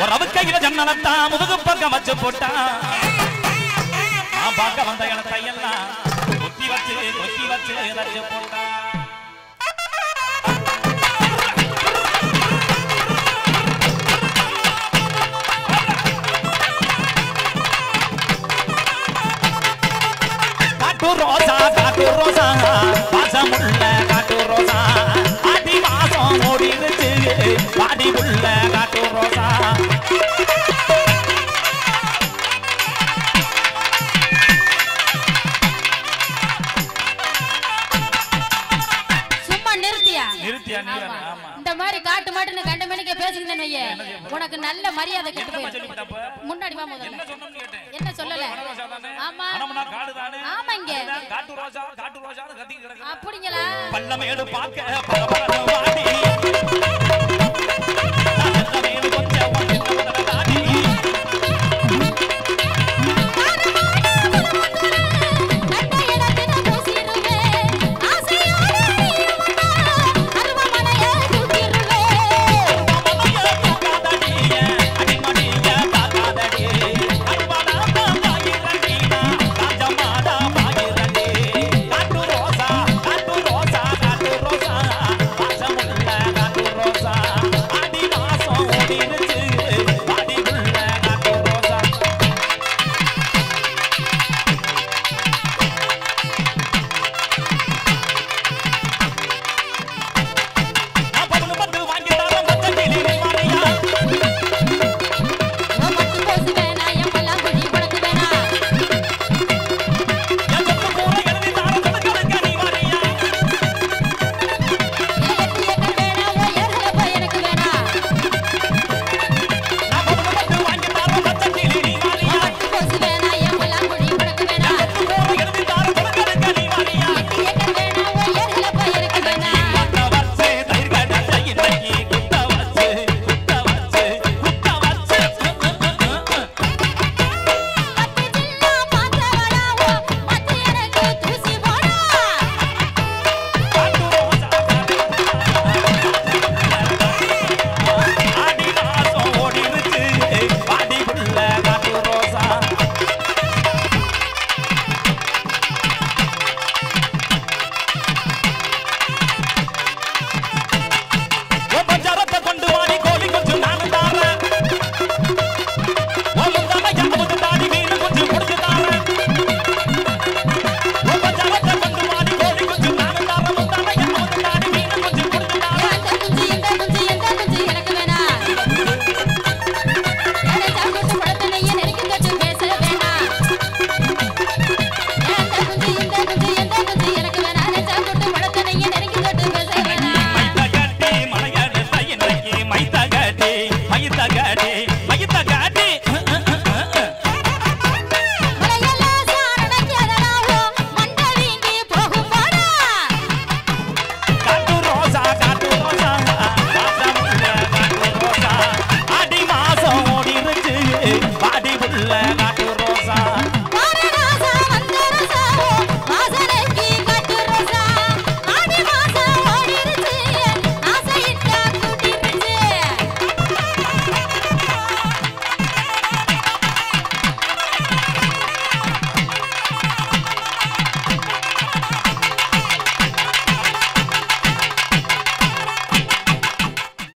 ரவுக்கையில ஜன்னலத்தான் முதுகு பக்கம் வச்சு போட்டா நான் பார்க்க வந்த இடத்தை எல்லாம் கொத்தி வச்சு கொத்தி வச்சு வச்சு போட்டா காட்டு ரோசா காட்டு ரோசா வாசமுள்ள காட்டு ரோசா அடி வாசம் ஓடிருச்சு பாடி உள்ள காட்டு ரோசா சும்மா நிறுத்தியா நிறுத்தியா நீ ஆமா. ஆமா இந்த மாதிரி காட்டு மாட்டுன்னு கண்ட மணிக்கே பேசுகிறேன்னு வையே உனக்கு நல்ல மரியாதை கெட்டு என்னம்மா போயிடும் சொல்லிவிட்ட அப்ப? முன்னாடி வா என்ன முதல்ல சொன்னோம்னு கேட்டேன் என்ன சொல்லல வட ரோசா தானே? ஆமா மணமனா காடு தானே? ஆமாங்க. அதுதான் காட்டு ரோசா காட்டு ரோசான்னு கத்திக்கிட்டு கிடக்குது. அப்படிங்களா பள்ளமேடு பார்க்க பரபரன்னு வாடி